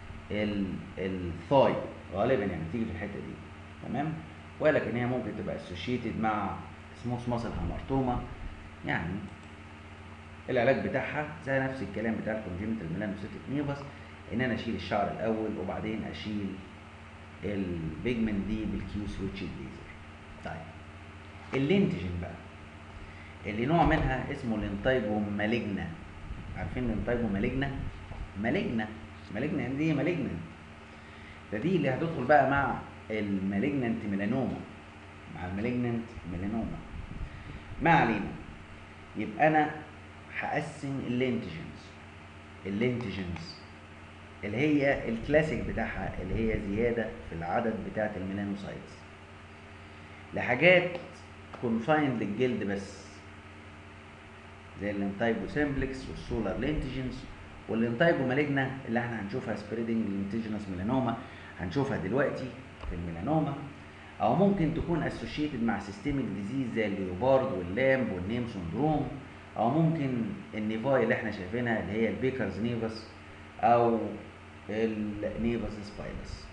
الثاي غالبا يعني بتيجي في الحته دي تمام ولكن هي ممكن تبقى اسوشيتد مع سموث ماسل هامارتوما يعني العلاج بتاعها زي نفس الكلام بتاع الكونجنتال ميلانوسيتيك نيفس ان انا اشيل الشعر الاول وبعدين اشيل البيجمنت دي بالكيو سويتش ليزر طيب اللينتجن بقى اللي نوع منها اسمه لينتايجو مالجنا عارفين لينتايجو مالجنا مالجنا مالجنا يعني دي مالجنا ده دي اللي هتدخل بقى مع المالجننت ميلانوما مع المالجننت ميلانوما ما علينا يبقى انا هقسم اللينتجنز اللينتجنز اللي هي الكلاسيك بتاعها اللي هي زيادة في العدد بتاعة الميلانوسايتس لحاجات كونفايند للجلد بس زي الانتايجو سيمبلكس والسولار لينتجنز والانتايجو مالجنا اللي احنا هنشوفها سبريدنج لينتجنس ميلانوما هنشوفها دلوقتي في الميلانوما او ممكن تكون اسوشيتد مع سيستميك ديزيز زي الليوبارد واللامب والنيم سندروم او ممكن النيفاي اللي احنا شايفينها اللي هي البيكرز نيفس او النيفس سبايلس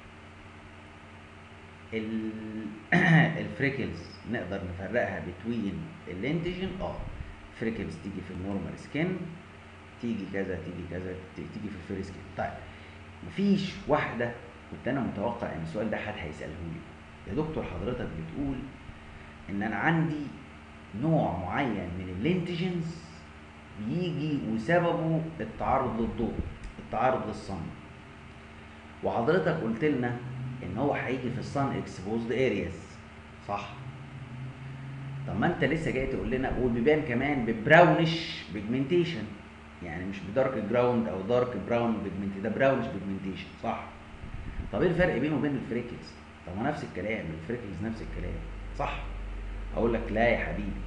الفريكلز نقدر نفرقها بتوين الانتيجين اه فريكلز تيجي في النورمال سكين تيجي كذا تيجي كذا تيجي في الفيري سكين طيب مفيش واحده كنت انا متوقع ان السؤال ده حد هيساله لي يا دكتور حضرتك بتقول ان انا عندي نوع معين من اللينتجنز بيجي وسببه التعرض للضوء التعرض للصن وحضرتك قلت لنا ان هو هيجي في الصن اكسبوزد ارياز صح طب ما انت لسه جاي تقول لنا وبيبان كمان ببراونش بيجمنتيشن يعني مش بدارك جراوند او دارك براون بيجمنت ده براونش بيجمنتيشن صح طب ايه الفرق بينه وبين الفريكلز طب ما نفس الكلام الفريكلز نفس الكلام صح اقول لك لا يا حبيبي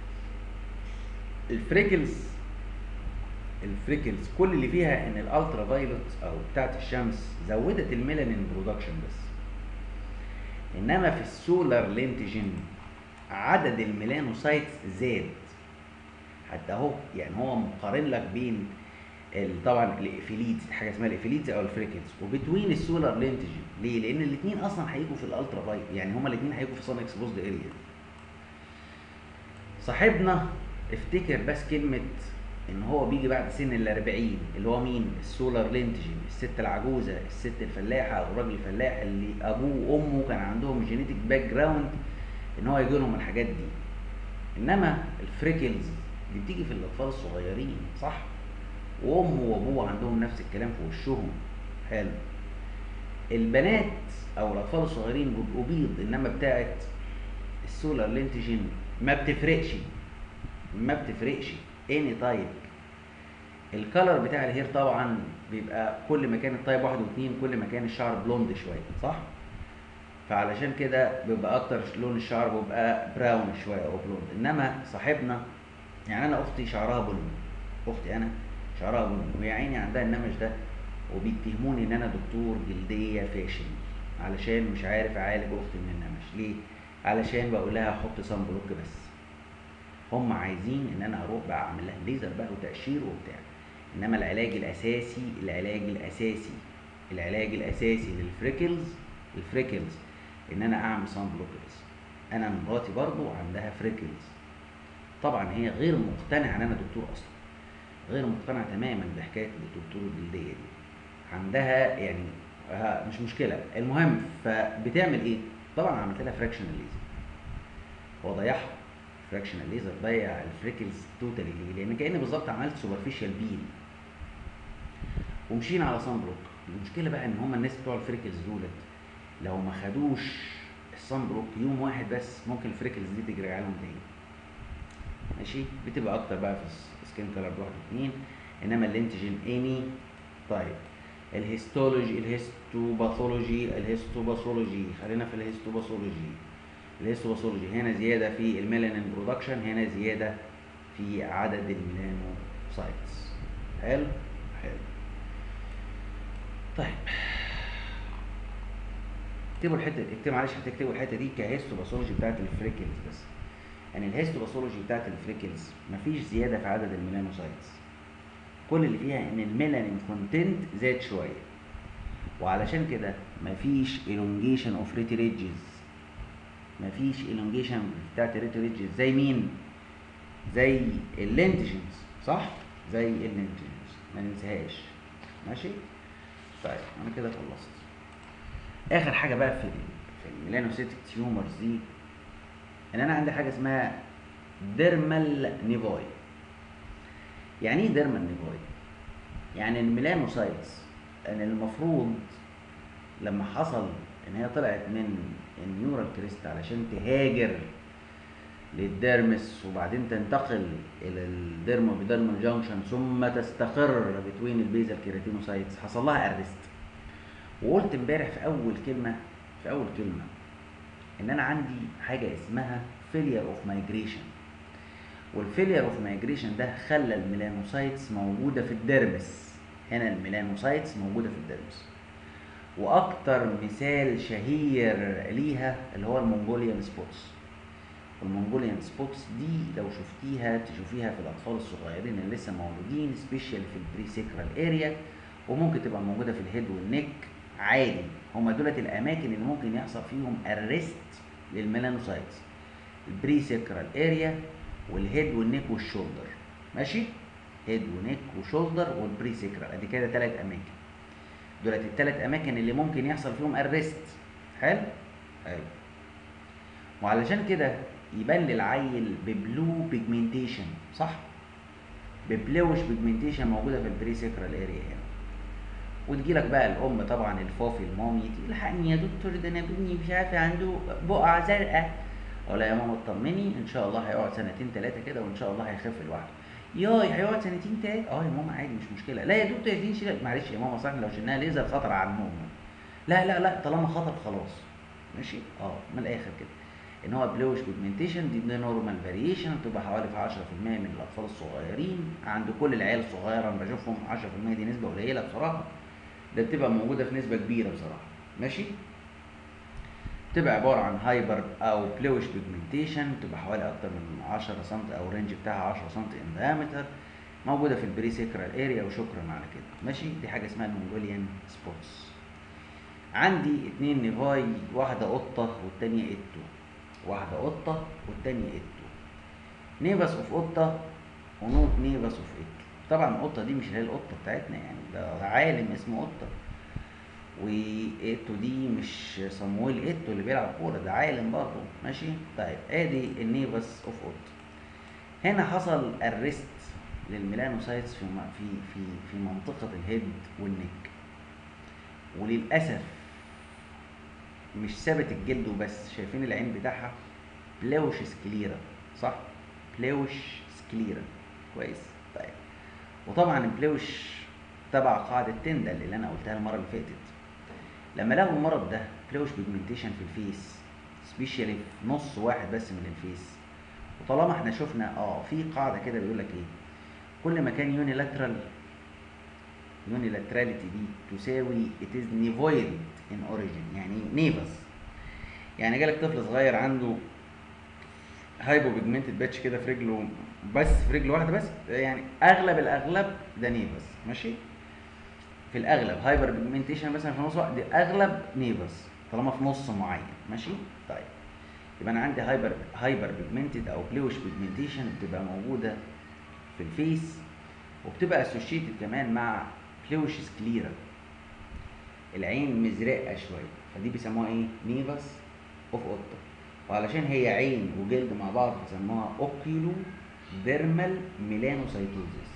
الفريكلز الفريكلز كل اللي فيها ان الالترا فايلوت او بتاعت الشمس زودت الميلانين برودكشن بس انما في السولار لينتجين عدد الميلانوسايتس زاد حتى اهو يعني هو مقارن لك بين طبعا الافيليدز حاجه اسمها الافيليدز او الفريكلز وبتوين السولار لينتجين ليه؟ لان الاثنين اصلا هيجوا في الالترا فايت يعني هما الاثنين هيجوا في صن اكسبوزد اريا صاحبنا افتكر بس كلمه ان هو بيجي بعد سن ال 40 اللي هو مين؟ السولار لينتجين الست العجوزه الست الفلاحه او الراجل الفلاح اللي ابوه وامه كان عندهم جينيتك باك جراوند ان هو يجي لهم الحاجات دي انما الفريكلز دي بتيجي في الاطفال الصغيرين صح؟ وامه وابوه عندهم نفس الكلام في وشهم حلو البنات او الاطفال الصغيرين بيبقوا بيض انما بتاعت السولار لينتجين ما بتفرقش ما بتفرقش اني تايب الكالر بتاع الهير طبعا بيبقى كل ما كان التايب واحد واثنين كل ما كان الشعر بلوند شويه صح فعلشان كده بيبقى اكتر لون الشعر بيبقى براون شويه او بلوند انما صاحبنا يعني انا اختي شعرها بني اختي انا شعرها بني ويا عيني عندها النمش ده وبيتهموني ان انا دكتور جلديه فاشل علشان مش عارف اعالج اختي من النمش ليه علشان بقول لها حط صن بلوك بس هم عايزين ان انا اروح بقى اعمل لها ليزر بقى وتقشير وبتاع انما العلاج الاساسي العلاج الاساسي العلاج الاساسي للفريكلز الفريكلز ان انا اعمل صن بلوك بس انا مراتي برضو عندها فريكلز طبعا هي غير مقتنعه ان انا دكتور اصلا غير مقتنعه تماما بحكايه الدكتور الجلديه دي عندها يعني مش مشكله المهم فبتعمل ايه طبعا عملت لها فراكشنال ليزر وضيعها فراكشنال ليزر ضيع الفريكلز توتالي ليه لان كاني بالظبط عملت سوبرفيشال بيل ومشينا على صن بلوك المشكله بقى ان هم الناس بتوع الفريكلز دولت لو ما خدوش الصن بلوك يوم واحد بس ممكن الفريكلز دي ترجع لهم تاني ماشي بتبقى اكتر بقى في سكين كلر واحد واثنين انما الانتيجين اني طيب الهيستولوجي الهيستوباثولوجي الهيستوباثولوجي خلينا في الهيستوباثولوجي الهيستوباثولوجي هنا زياده في الميلانين برودكشن هنا زياده في عدد الميلانوسايتس حلو حلو طيب اكتبوا الحته اكتبوا معلش هتكتبوا الحته دي كهيستوباثولوجي بتاعت الفريكلز بس يعني الهيستوباثولوجي بتاعت الفريكلز مفيش زياده في عدد الميلانوسايتس كل اللي فيها ان الميلانين كونتنت زاد شويه وعلشان كده مفيش elongation اوف ريتي ريدجز مفيش elongation بتاعت الريتي ريدجز زي مين زي اللينتجنز صح زي اللينتجنز ما ننساهاش ماشي طيب انا كده خلصت اخر حاجه بقى في في الميلانوسيتك تيومرز دي ان انا عندي حاجه اسمها ديرمال نيفاي يعني ايه ديرمال نيفاي يعني الميلانوسايتس ان المفروض لما حصل ان هي طلعت من النيورال كريست علشان تهاجر للديرمس وبعدين تنتقل الى الديرموبيدرمال جانكشن ثم تستقر بتوين البيزال كيراتينوسايتس حصل لها ارست وقلت امبارح في اول كلمه في اول كلمه ان انا عندي حاجه اسمها فيلير اوف مايجريشن والفيلير اوف مايجريشن ده خلى الميلانوسايتس موجوده في الديرمس هنا الميلانوسايتس موجوده في الديرمس واكتر مثال شهير ليها اللي هو المونجوليان سبوتس والمونجوليان سبوتس دي لو شفتيها تشوفيها في الاطفال الصغيرين اللي لسه مولودين سبيشال في البريسيكرال اريا وممكن تبقى موجوده في الهيد والنك عادي هما دولت الاماكن اللي ممكن يحصل فيهم ارست للميلانوسايتس البريسيكرال اريا والهيد والنك والشولدر ماشي هيد ونك وشولدر والبريسيكرال ادي كده ثلاث اماكن دولت الثلاث اماكن اللي ممكن يحصل فيهم ارست حلو حلو وعلشان كده يبان للعيل ببلو بيجمنتيشن صح ببلوش بيجمنتيشن موجوده في البري سيكرال اريا هنا وتجي لك بقى الام طبعا الفافي المامي تيجي الحقني يا دكتور ده انا ابني مش عارف عنده بقعه زرقاء اقول يا ماما اطمني ان شاء الله هيقعد سنتين ثلاثه كده وان شاء الله هيخف لوحده ياي هيقعد سنتين ثلاثه اه يا ماما عادي مش مشكله لا يا دكتور يا شيل معلش يا ماما صح لو شلناها ليزر خطر على النوم لا لا لا طالما خطر خلاص ماشي اه من الاخر كده ان هو بلوش بيجمنتيشن دي نورمال فاريشن بتبقى حوالي في 10% من الاطفال الصغيرين عند كل العيال الصغيره انا بشوفهم 10% دي نسبه قليله بصراحه ده بتبقى موجوده في نسبه كبيره بصراحه ماشي بتبقى عباره عن هايبر او بلوش بيجمنتيشن بتبقى حوالي اكتر من 10 سم او رينج بتاعها 10 سم ان دايمتر موجوده في البري سيكرال اريا وشكرا على كده ماشي دي حاجه اسمها المونجوليان سبوتس عندي اتنين نيفاي واحده قطه والتانيه اتو واحده قطه والتانيه اتو نيفاس اوف قطه ونوت نيفاس اوف اتو طبعا القطه دي مش اللي هي القطه بتاعتنا يعني ده عالم اسمه قطه وايتو دي مش صمويل ايتو اللي بيلعب كوره ده عالم برضه ماشي طيب ادي النيفاس اوف اوت هنا حصل الريست للميلانوسايتس في في في في منطقه الهيد والنك وللاسف مش ثابت الجلد وبس شايفين العين بتاعها بلاوش سكليرا صح بلاوش سكليرا كويس طيب وطبعا البلاوش تبع قاعده تندل اللي انا قلتها المره اللي فاتت لما لقوا المرض ده بلاوش بيجمنتيشن في الفيس سبيشالي في نص واحد بس من الفيس وطالما احنا شفنا اه في قاعده كده بيقول لك ايه كل ما كان يونيلاترال يونيلاتراليتي دي تساوي it is nevoid in origin يعني نيفس يعني جالك طفل صغير عنده هايبو بيجمنتد باتش كده في رجله بس في رجل واحده بس يعني اغلب الاغلب ده نيفس ماشي في الاغلب هايبر بيجمنتيشن مثلا في نص واحد دي اغلب نيفس طالما في نص معين ماشي طيب يبقى انا عندي هايبر هايبر بيجمنتد او بلوش بيجمنتيشن بتبقى موجوده في الفيس وبتبقى اسوشيتد كمان مع بلوش سكليرا العين مزرقه شويه فدي بيسموها ايه نيفس اوف اوتا وعلشان هي عين وجلد مع بعض بيسموها اوكيولو ديرمال ميلانوسايتوزيس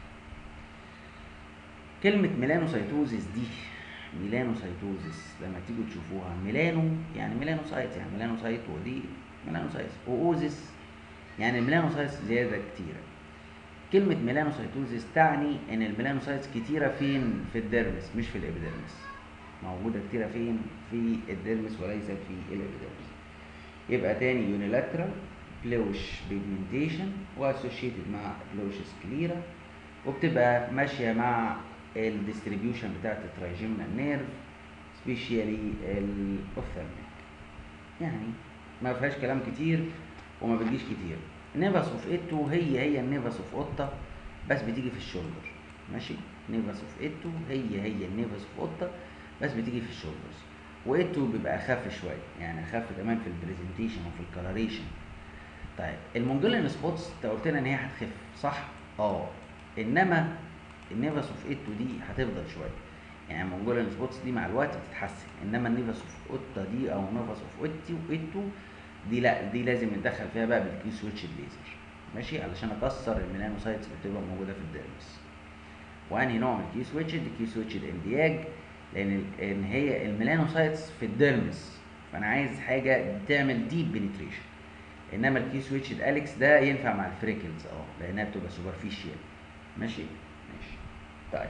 كلمة ميلانوسايتوزيس دي ميلانوسايتوزيس لما تيجوا تشوفوها ميلانو يعني ميلانوسايت يعني ميلانوسايت ودي ميلانوسايتس واوزيس يعني الميلانوسايتس زيادة كتيرة كلمة ميلانوسايتوزيس تعني ان الميلانوسايتس كتيرة فين في الديرمس مش في الابيديرمس موجودة كتيرة فين في الديرمس وليس في الابيديرمس يبقى تاني يونيلاترال بلوش بيجمنتيشن واسوشيتد مع بلوش سكليرا وبتبقى ماشيه مع الديستريبيوشن بتاعت الترايجيمنال نيرف سبيشالي الاوفثالميك يعني ما فيهاش كلام كتير وما بتجيش كتير نيفاس اوف اتو هي هي النيفاس اوف اوتا بس بتيجي في الشولدر ماشي نيفاس اوف اتو هي هي النيفاس اوف اوتا بس بتيجي في الشولدرز واتو بيبقى اخف شويه يعني اخف كمان في البرزنتيشن وفي الكلاريشن طيب المونجولين سبوتس انت قلت لنا ان هي هتخف صح اه انما النيفاس اوف اتو دي هتفضل شويه يعني المونجولين سبوتس دي مع الوقت بتتحسن انما النيفاس اوف اوتا دي او نيفاس اوف اتو اتو دي لا دي لازم نتدخل فيها بقى بالكيو سويتش ليزر ماشي علشان اكسر الميلانوسايتس اللي بتبقى موجوده في الديرمس وانهي نوع من الكيو سويتش الكيو سويتش الاندياج لان ان هي الميلانوسايتس في الديرمس فانا عايز حاجه تعمل ديب بنتريشن انما الكي سويتش الاليكس ده ينفع مع الفريكلز اه لانها بتبقى سوبرفيشال ماشي ماشي طيب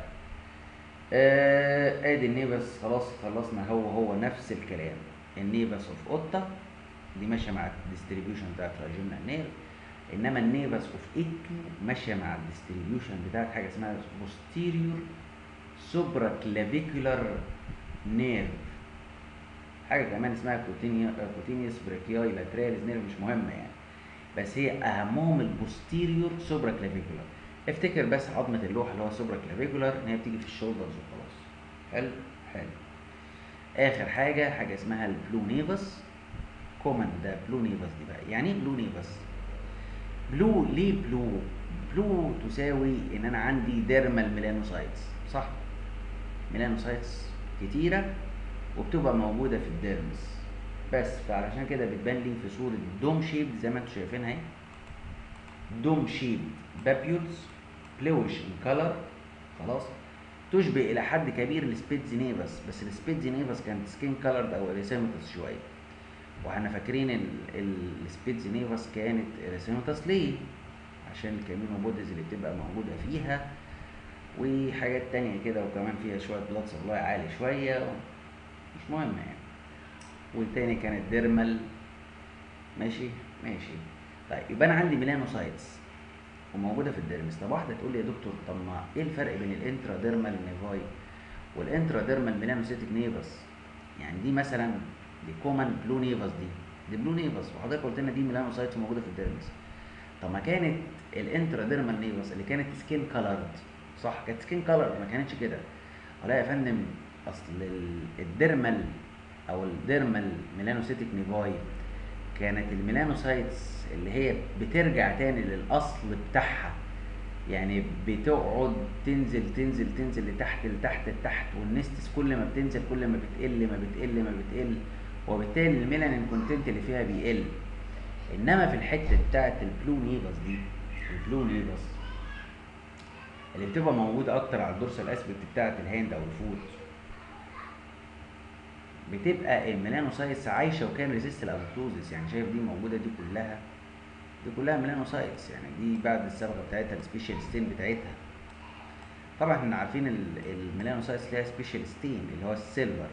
آه ادي النيبس خلاص خلصنا هو هو نفس الكلام النيبس اوف اوتا دي ماشيه مع الديستريبيوشن بتاعت راجيمنا نير انما النيبس اوف ايتو ماشيه مع الديستريبيوشن بتاعت حاجه اسمها posterior سوبرا كلافيكولار نيرف حاجه كمان اسمها كوتينيوس بريكياي لاتراليز نيرف مش مهمه يعني بس هي اهمهم البوستيريور سوبرا كلافيكولار افتكر بس عظمه اللوحه اللي هو سوبرا كلافيكولار ان هي بتيجي في الشولدرز وخلاص حلو حلو اخر حاجه حاجه اسمها البلو نيفس كومن ده بلو نيفس دي بقى يعني ايه بلو نيفس بلو ليه بلو بلو تساوي ان انا عندي ديرمال ميلانوسايتس صح ميلانوسايتس كتيره وبتبقى موجوده في الديرمس بس فعلشان كده بتبان لي في صوره دوم شيب زي ما انتم شايفينها اهي دوم شيب بابيولز بلوش ان كلر خلاص تشبه الى حد كبير السبيتز نيفاس بس السبيتز نيفاس كانت سكين كلرد او اريسيمتس شويه واحنا فاكرين ان السبيتز نيفاس كانت اريسيمتس ليه عشان الكامينو بوديز اللي بتبقى موجوده فيها وحاجات تانية كده وكمان فيها شويه بلاد سبلاي عالي شويه مش مهم يعني والتاني كانت ديرمال ماشي ماشي طيب يبقى انا عندي ميلانوسايتس وموجوده في الديرمس طب واحده تقول لي يا دكتور طب ما ايه الفرق بين الانترا ديرمال نيفاي والانترا ديرمال ميلانوسيتك نيفاس يعني دي مثلا دي كومن بلو نيفاس دي دي بلو نيفاس وحضرتك قلت لنا دي ميلانوسايتس موجوده في الديرمس طب ما كانت الانترا ديرمال نيفاس اللي كانت سكين كلرد صح كانت سكين كلرد ما كانتش كده ولا يا فندم اصل الديرمال او الديرمال ميلانوسيتك نيفاي كانت الميلانوسايتس اللي هي بترجع تاني للاصل بتاعها يعني بتقعد تنزل تنزل تنزل لتحت لتحت لتحت والنستس كل ما بتنزل كل ما بتقل ما بتقل ما بتقل وبالتالي الميلانين كونتنت اللي فيها بيقل انما في الحته بتاعت البلو نيفاس دي البلو نيفاس اللي بتبقى موجوده اكتر على الدورسال اسبكت بتاعت الهاند او الفوت بتبقى الميلانوسايتس عايشه وكان ريزيست الابوبتوزيس يعني شايف دي موجوده دي كلها دي كلها ميلانوسايتس يعني دي بعد الصبغه بتاعتها السبيشال ستين بتاعتها طبعا احنا عارفين الميلانوسايتس ليها سبيشال ستين اللي هو السيلفر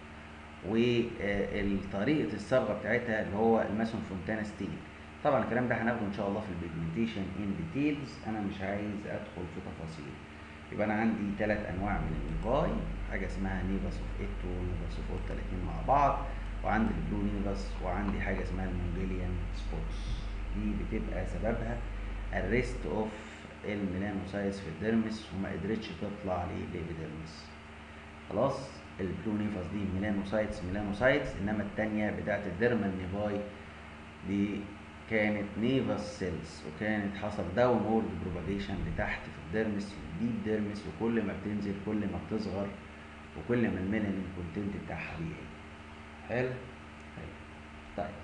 وطريقه الصبغه بتاعتها اللي هو الماسون فونتانا ستين طبعا الكلام ده هناخده ان شاء الله في البيجمنتيشن ان ديتيلز انا مش عايز ادخل في تفاصيل يبقى انا عندي ثلاث انواع من النيفاي حاجه اسمها نيفاس اوف ايتو ونيفاس اوف اوتا الاثنين مع بعض وعندي البلو نيفاس وعندي حاجه اسمها المونجوليان سبوتس دي بتبقى سببها الريست اوف الميلانوسايتس في الديرمس وما قدرتش تطلع للإبيديرمس خلاص البلو نيفاس دي ميلانوسايتس ميلانوسايتس انما الثانيه بتاعت الديرمال نيفاي دي كانت نيفاس سيلز وكانت حصل داون وورد بروباجيشن لتحت في الديرمس الديب ديرمس وكل ما بتنزل كل ما بتصغر وكل ما الميلانين كونتنت بتاعها بيقل حلو حلو طيب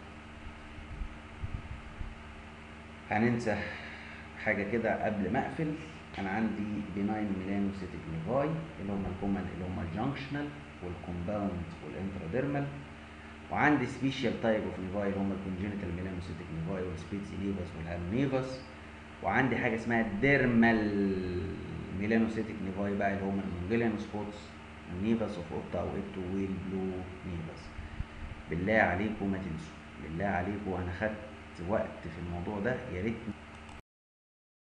هننسى حاجه كده قبل ما اقفل انا عندي بناين ميلانوسيتك نيفاي اللي هم الكومن اللي هم الجانكشنال والكومباوند والانتراديرمال وعندي سبيشال تايب اوف نيفاي اللي هم الكونجينيتال ميلانوسيتك نيفاي والسبيتسي نيفاس والهالونيفاس وعندي حاجه اسمها ديرمال ميلانوسيتك نيفاي بقى اللي هم المونجليان سبوتس النيفاس اوف اوبتا او ايتو والبلو نيفاس بالله عليكم ما تنسوا بالله عليكم انا خدت وقت في الموضوع ده يا ريت